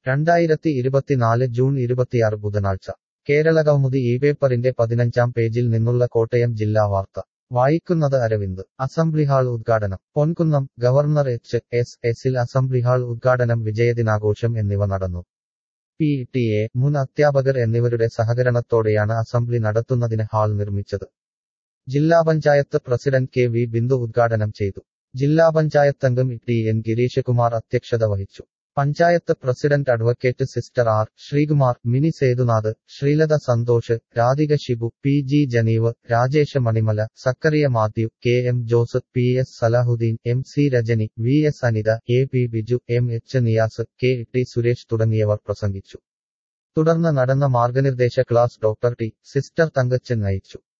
രണ്ടായിരത്തി ഇരുപത്തിനാല് ജൂൺ ഇരുപത്തിയാറ് ബുധനാഴ്ച കേരളകൗമുദി ഈ പേപ്പറിന്റെ പതിനഞ്ചാം പേജിൽ നിന്നുള്ള കോട്ടയം ജില്ലാ വാർത്ത വായിക്കുന്നത് അരവിന്ദ് അസംബ്ലി ഹാൾ ഉദ്ഘാടനം പൊൻകുന്നം ഗവർണർ എച്ച് എസ് എസിൽ അസംബ്ലി ഹാൾ ഉദ്ഘാടനം വിജയദിനാഘോഷം എന്നിവ നടന്നു പി ടി എ മുൻ അധ്യാപകർ എന്നിവരുടെ സഹകരണത്തോടെയാണ് അസംബ്ലി നടത്തുന്നതിന് ഹാൾ നിർമ്മിച്ചത് ജില്ലാ panchayat president K V Bindu ഉദ്ഘാടനം ചെയ്തു ജില്ലാ പഞ്ചായത്ത് അംഗം ടി എൻ ഗിരീഷകുമാർ അധ്യക്ഷത വഹിച്ചു panchayat president advocate sister R Sreekumar Mini Sethunath Sreelatha Santhosh Radhika Shibu P G Janeev Rajesh Manimala Sakkariya Mathew K M Jose P S Salahuddin M C Rajani V S Anitha A P Biju M H Niyas K T Suresh തുടങ്ങിയവർ പ്രസംഗിച്ചു തുടർന്ന് നടന്ന മാർഗനിർദ്ദേശ class doctor T sister Thankachan നയിച്ചു